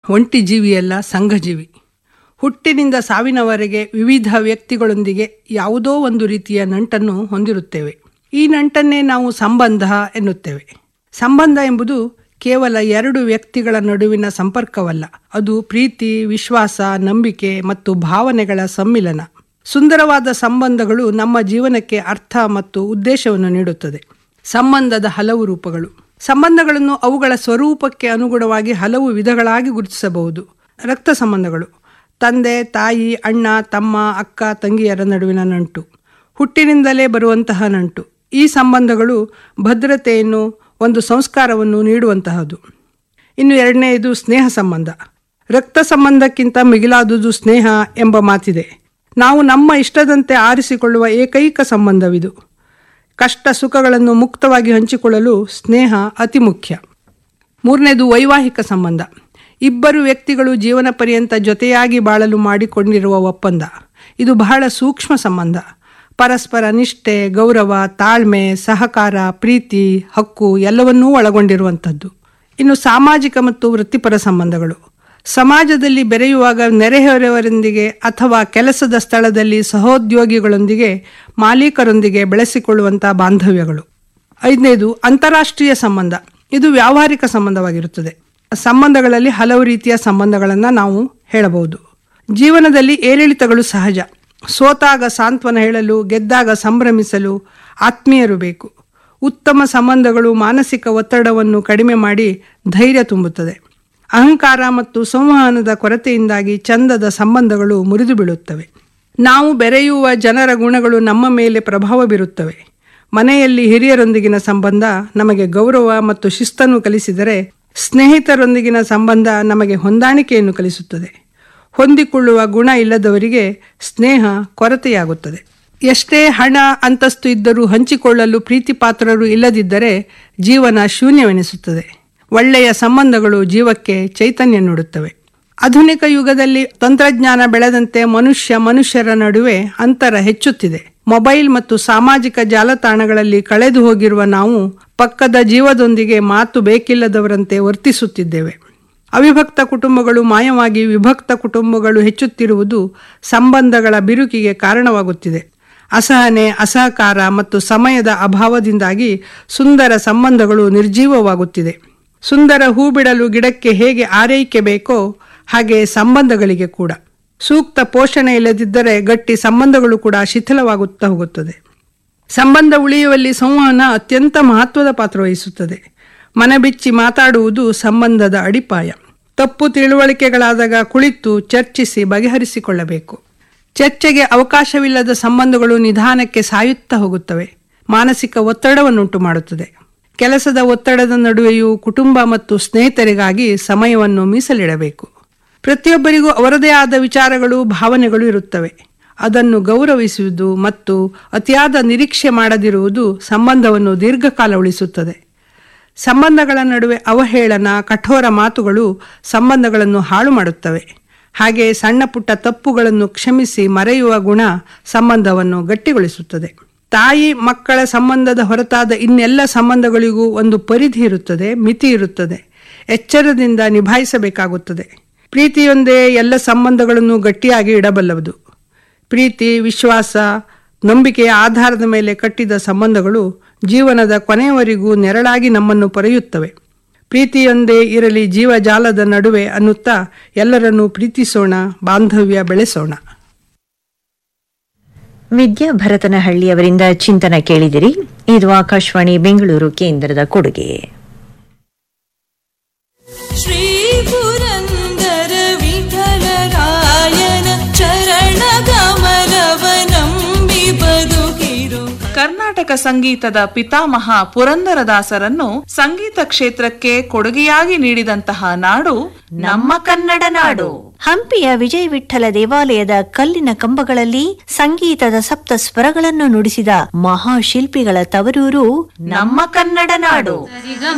ಒಂಟಿ ಜೀವಿಯಲ್ಲ ಸಂಘಜೀವಿ ಹುಟ್ಟಿನಿಂದ ಸಾವಿನವರೆಗೆ ವಿವಿಧ ವ್ಯಕ್ತಿಗಳೊಂದಿಗೆ ಯಾವುದೋ ಒಂದು ರೀತಿಯ ನಂಟನ್ನು ಹೊಂದಿರುತ್ತೇವೆ ಈ ನಂಟನ್ನೇ ನಾವು ಸಂಬಂಧ ಎನ್ನುತ್ತೇವೆ ಸಂಬಂಧ ಎಂಬುದು ಕೇವಲ ಎರಡು ವ್ಯಕ್ತಿಗಳ ನಡುವಿನ ಸಂಪರ್ಕವಲ್ಲ ಅದು ಪ್ರೀತಿ ವಿಶ್ವಾಸ ನಂಬಿಕೆ ಮತ್ತು ಭಾವನೆಗಳ ಸಮ್ಮಿಲನ ಸುಂದರವಾದ ಸಂಬಂಧಗಳು ನಮ್ಮ ಜೀವನಕ್ಕೆ ಅರ್ಥ ಮತ್ತು ಉದ್ದೇಶವನ್ನು ನೀಡುತ್ತದೆ ಸಂಬಂಧದ ಹಲವು ರೂಪಗಳು ಸಂಬಂಧಗಳನ್ನು ಅವುಗಳ ಸ್ವರೂಪಕ್ಕೆ ಅನುಗುಣವಾಗಿ ಹಲವು ವಿಧಗಳಾಗಿ ಗುರುತಿಸಬಹುದು ರಕ್ತ ಸಂಬಂಧಗಳು ತಂದೆ ತಾಯಿ ಅಣ್ಣ ತಮ್ಮ ಅಕ್ಕ ತಂಗಿಯರ ನಡುವಿನ ನಂಟು ಹುಟ್ಟಿನಿಂದಲೇ ಬರುವಂತಹ ನಂಟು ಈ ಸಂಬಂಧಗಳು ಭದ್ರತೆಯನ್ನು ಒಂದು ಸಂಸ್ಕಾರವನ್ನು ನೀಡುವಂತಹದ್ದು ಇನ್ನು ಎರಡನೆಯದು ಸ್ನೇಹ ಸಂಬಂಧ ರಕ್ತ ಸಂಬಂಧಕ್ಕಿಂತ ಮಿಗಿಲಾದುದು ಸ್ನೇಹ ಎಂಬ ಮಾತಿದೆ ನಾವು ನಮ್ಮ ಇಷ್ಟದಂತೆ ಆರಿಸಿಕೊಳ್ಳುವ ಏಕೈಕ ಸಂಬಂಧವಿದು ಕಷ್ಟ ಸುಖಗಳನ್ನು ಮುಕ್ತವಾಗಿ ಹಂಚಿಕೊಳ್ಳಲು ಸ್ನೇಹ ಅತಿ ಮುಖ್ಯ ಮೂರನೇದು ವೈವಾಹಿಕ ಸಂಬಂಧ ಇಬ್ಬರು ವ್ಯಕ್ತಿಗಳು ಜೀವನ ಪರ್ಯಂತ ಜೊತೆಯಾಗಿ ಬಾಳಲು ಮಾಡಿಕೊಂಡಿರುವ ಒಪ್ಪಂದ ಇದು ಬಹಳ ಸೂಕ್ಷ್ಮ ಸಂಬಂಧ ಪರಸ್ಪರ ನಿಷ್ಠೆ ಗೌರವ ತಾಳ್ಮೆ ಸಹಕಾರ ಪ್ರೀತಿ ಹಕ್ಕು ಎಲ್ಲವನ್ನೂ ಒಳಗೊಂಡಿರುವಂಥದ್ದು ಇನ್ನು ಸಾಮಾಜಿಕ ಮತ್ತು ವೃತ್ತಿಪರ ಸಂಬಂಧಗಳು ಸಮಾಜದಲ್ಲಿ ಬೆರೆಯುವಾಗ ನೆರೆಹೊರೆಯವರೊಂದಿಗೆ ಅಥವಾ ಕೆಲಸದ ಸ್ಥಳದಲ್ಲಿ ಸಹೋದ್ಯೋಗಿಗಳೊಂದಿಗೆ ಮಾಲೀಕರೊಂದಿಗೆ ಬೆಳೆಸಿಕೊಳ್ಳುವಂಥ ಬಾಂಧವ್ಯಗಳು ಐದನೇದು ಅಂತಾರಾಷ್ಟ್ರೀಯ ಸಂಬಂಧ ಇದು ವ್ಯಾವಹಾರಿಕ ಸಂಬಂಧವಾಗಿರುತ್ತದೆ ಸಂಬಂಧಗಳಲ್ಲಿ ಹಲವು ರೀತಿಯ ಸಂಬಂಧಗಳನ್ನು ನಾವು ಹೇಳಬಹುದು ಜೀವನದಲ್ಲಿ ಏರಿಳಿತಗಳು ಸಹಜ ಸೋತಾಗ ಸಾಂತ್ವನ ಹೇಳಲು ಗೆದ್ದಾಗ ಸಂಭ್ರಮಿಸಲು ಆತ್ಮೀಯರು ಬೇಕು ಉತ್ತಮ ಸಂಬಂಧಗಳು ಮಾನಸಿಕ ಒತ್ತಡವನ್ನು ಕಡಿಮೆ ಮಾಡಿ ಧೈರ್ಯ ತುಂಬುತ್ತದೆ ಅಹಂಕಾರ ಮತ್ತು ಸಂವಹನದ ಕೊರತೆಯಿಂದಾಗಿ ಚಂದದ ಸಂಬಂಧಗಳು ಮುರಿದು ಬೀಳುತ್ತವೆ ನಾವು ಬೆರೆಯುವ ಜನರ ಗುಣಗಳು ನಮ್ಮ ಮೇಲೆ ಪ್ರಭಾವ ಬೀರುತ್ತವೆ ಮನೆಯಲ್ಲಿ ಹಿರಿಯರೊಂದಿಗಿನ ಸಂಬಂಧ ನಮಗೆ ಗೌರವ ಮತ್ತು ಶಿಸ್ತನ್ನು ಕಲಿಸಿದರೆ ಸ್ನೇಹಿತರೊಂದಿಗಿನ ಸಂಬಂಧ ನಮಗೆ ಹೊಂದಾಣಿಕೆಯನ್ನು ಕಲಿಸುತ್ತದೆ ಹೊಂದಿಕೊಳ್ಳುವ ಗುಣ ಇಲ್ಲದವರಿಗೆ ಸ್ನೇಹ ಕೊರತೆಯಾಗುತ್ತದೆ ಎಷ್ಟೇ ಹಣ ಅಂತಸ್ತು ಇದ್ದರೂ ಹಂಚಿಕೊಳ್ಳಲು ಪ್ರೀತಿ ಪಾತ್ರರು ಇಲ್ಲದಿದ್ದರೆ ಜೀವನ ಶೂನ್ಯವೆನಿಸುತ್ತದೆ ಒಳ್ಳೆಯ ಸಂಬಂಧಗಳು ಜೀವಕ್ಕೆ ಚೈತನ್ಯ ನೀಡುತ್ತವೆ ಆಧುನಿಕ ಯುಗದಲ್ಲಿ ತಂತ್ರಜ್ಞಾನ ಬೆಳೆದಂತೆ ಮನುಷ್ಯ ಮನುಷ್ಯರ ನಡುವೆ ಅಂತರ ಹೆಚ್ಚುತ್ತಿದೆ ಮೊಬೈಲ್ ಮತ್ತು ಸಾಮಾಜಿಕ ಜಾಲತಾಣಗಳಲ್ಲಿ ಕಳೆದು ಹೋಗಿರುವ ನಾವು ಪಕ್ಕದ ಜೀವದೊಂದಿಗೆ ಮಾತು ಬೇಕಿಲ್ಲದವರಂತೆ ವರ್ತಿಸುತ್ತಿದ್ದೇವೆ ಅವಿಭಕ್ತ ಕುಟುಂಬಗಳು ಮಾಯವಾಗಿ ವಿಭಕ್ತ ಕುಟುಂಬಗಳು ಹೆಚ್ಚುತ್ತಿರುವುದು ಸಂಬಂಧಗಳ ಬಿರುಕಿಗೆ ಕಾರಣವಾಗುತ್ತಿದೆ ಅಸಹನೆ ಅಸಹಕಾರ ಮತ್ತು ಸಮಯದ ಅಭಾವದಿಂದಾಗಿ ಸುಂದರ ಸಂಬಂಧಗಳು ನಿರ್ಜೀವವಾಗುತ್ತಿದೆ ಸುಂದರ ಹೂ ಬಿಡಲು ಗಿಡಕ್ಕೆ ಹೇಗೆ ಆರೈಕೆ ಬೇಕೋ ಹಾಗೆ ಸಂಬಂಧಗಳಿಗೆ ಕೂಡ ಸೂಕ್ತ ಪೋಷಣೆ ಇಲ್ಲದಿದ್ದರೆ ಗಟ್ಟಿ ಸಂಬಂಧಗಳು ಕೂಡ ಶಿಥಿಲವಾಗುತ್ತಾ ಹೋಗುತ್ತದೆ ಸಂಬಂಧ ಉಳಿಯುವಲ್ಲಿ ಸಂವಹನ ಅತ್ಯಂತ ಮಹತ್ವದ ಪಾತ್ರ ವಹಿಸುತ್ತದೆ ಮನಬಿಚ್ಚಿ ಮಾತಾಡುವುದು ಸಂಬಂಧದ ಅಡಿಪಾಯ ತಪ್ಪು ತಿಳುವಳಿಕೆಗಳಾದಾಗ ಕುಳಿತು ಚರ್ಚಿಸಿ ಬಗೆಹರಿಸಿಕೊಳ್ಳಬೇಕು ಚರ್ಚೆಗೆ ಅವಕಾಶವಿಲ್ಲದ ಸಂಬಂಧಗಳು ನಿಧಾನಕ್ಕೆ ಸಾಯುತ್ತಾ ಹೋಗುತ್ತವೆ ಮಾನಸಿಕ ಒತ್ತಡವನ್ನುಂಟು ಮಾಡುತ್ತದೆ ಕೆಲಸದ ಒತ್ತಡದ ನಡುವೆಯೂ ಕುಟುಂಬ ಮತ್ತು ಸ್ನೇಹಿತರಿಗಾಗಿ ಸಮಯವನ್ನು ಮೀಸಲಿಡಬೇಕು ಪ್ರತಿಯೊಬ್ಬರಿಗೂ ಅವರದೇ ಆದ ವಿಚಾರಗಳು ಭಾವನೆಗಳು ಇರುತ್ತವೆ ಅದನ್ನು ಗೌರವಿಸುವುದು ಮತ್ತು ಅತಿಯಾದ ನಿರೀಕ್ಷೆ ಮಾಡದಿರುವುದು ಸಂಬಂಧವನ್ನು ದೀರ್ಘಕಾಲ ಉಳಿಸುತ್ತದೆ ಸಂಬಂಧಗಳ ನಡುವೆ ಅವಹೇಳನ ಕಠೋರ ಮಾತುಗಳು ಸಂಬಂಧಗಳನ್ನು ಹಾಳು ಮಾಡುತ್ತವೆ ಹಾಗೆ ಸಣ್ಣ ಪುಟ್ಟ ತಪ್ಪುಗಳನ್ನು ಕ್ಷಮಿಸಿ ಮರೆಯುವ ಗುಣ ಸಂಬಂಧವನ್ನು ಗಟ್ಟಿಗೊಳಿಸುತ್ತದೆ ತಾಯಿ ಮಕ್ಕಳ ಸಂಬಂಧದ ಹೊರತಾದ ಇನ್ನೆಲ್ಲ ಸಂಬಂಧಗಳಿಗೂ ಒಂದು ಪರಿಧಿ ಇರುತ್ತದೆ ಮಿತಿ ಇರುತ್ತದೆ ಎಚ್ಚರದಿಂದ ನಿಭಾಯಿಸಬೇಕಾಗುತ್ತದೆ ಪ್ರೀತಿಯೊಂದೇ ಎಲ್ಲ ಸಂಬಂಧಗಳನ್ನು ಗಟ್ಟಿಯಾಗಿ ಇಡಬಲ್ಲದು ಪ್ರೀತಿ ವಿಶ್ವಾಸ ನಂಬಿಕೆಯ ಆಧಾರದ ಮೇಲೆ ಕಟ್ಟಿದ ಸಂಬಂಧಗಳು ಜೀವನದ ಕೊನೆಯವರೆಗೂ ನೆರಳಾಗಿ ನಮ್ಮನ್ನು ಪೊರೆಯುತ್ತವೆ ಪ್ರೀತಿಯೊಂದೇ ಇರಲಿ ಜೀವಜಾಲದ ನಡುವೆ ಅನ್ನುತ್ತಾ ಎಲ್ಲರನ್ನೂ ಪ್ರೀತಿಸೋಣ ಬಾಂಧವ್ಯ ಬೆಳೆಸೋಣ ವಿದ್ಯಾ ಭರತನಹಳ್ಳಿಯವರಿಂದ ಚಿಂತನ ಕೇಳಿದಿರಿ ಇದು ಆಕಾಶವಾಣಿ ಬೆಂಗಳೂರು ಕೇಂದ್ರದ ಕೊಡುಗೆ ಶ್ರೀ ಪುರಂದರ ವಿಠಲರಾಯನ ಚರಣ ಕಮಲವನಂಬಿ ಬದುಕಿರು ಕರ್ನಾಟಕ ಸಂಗೀತದ ಪಿತಾಮಹ ಪುರಂದರದಾಸರನ್ನು ಸಂಗೀತ ಕ್ಷೇತ್ರಕ್ಕೆ ಕೊಡುಗೆಯಾಗಿ ನೀಡಿದಂತಹ ನಾಡು ನಮ್ಮ ಕನ್ನಡ ನಾಡು ಹಂಪಿಯ ವಿಜಯ ವಿಠಲ ದೇವಾಲಯದ ಕಲ್ಲಿನ ಕಂಬಗಳಲ್ಲಿ ಸಂಗೀತದ ಸಪ್ತ ಸ್ವರಗಳನ್ನು ನುಡಿಸಿದ ಮಹಾಶಿಲ್ಪಿಗಳ ತವರೂರು ನಮ್ಮ ಕನ್ನಡ ನಾಡು ಸರಿಗಮ